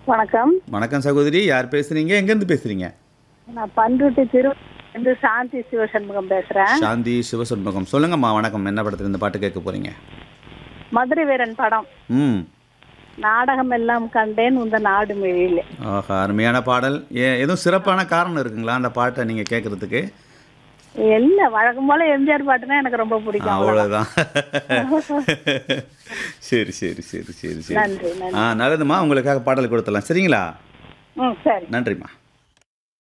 வணக்கம் வணக்கம் சகோதரி யார் பேசுறீங்க எங்கேருந்து பேசுறீங்க நான் பண்ருட்டி திரு வந்து சாந்தி சிவசண்முகம் பேசுறேன் சாந்தி சிவசண்முகம் சொல்லுங்கம்மா வணக்கம் என்ன படத்துல இந்த பாட்டு கேட்க போறீங்க மதுரை வீரன் படம் ம் நாடகம் எல்லாம் கண்டேன் உந்த நாடு மொழியில ஆஹா அருமையான பாடல் ஏ எதுவும் சிறப்பான காரணம் இருக்குங்களா அந்த பாட்டை நீங்கள் கேட்குறதுக்கு இல்ல வழக்கம் போல எம்ஜிஆர் பாட்டுனா எனக்கு ரொம்ப பிடிக்கும் அவ்வளோதான் சரி சரி சரி சரி சரி நன்றி நன்றி ஆ நல்லதும்மா உங்களுக்காக பாடல் கொடுத்துடலாம் சரிங்களா ம் சரி நன்றிம்மா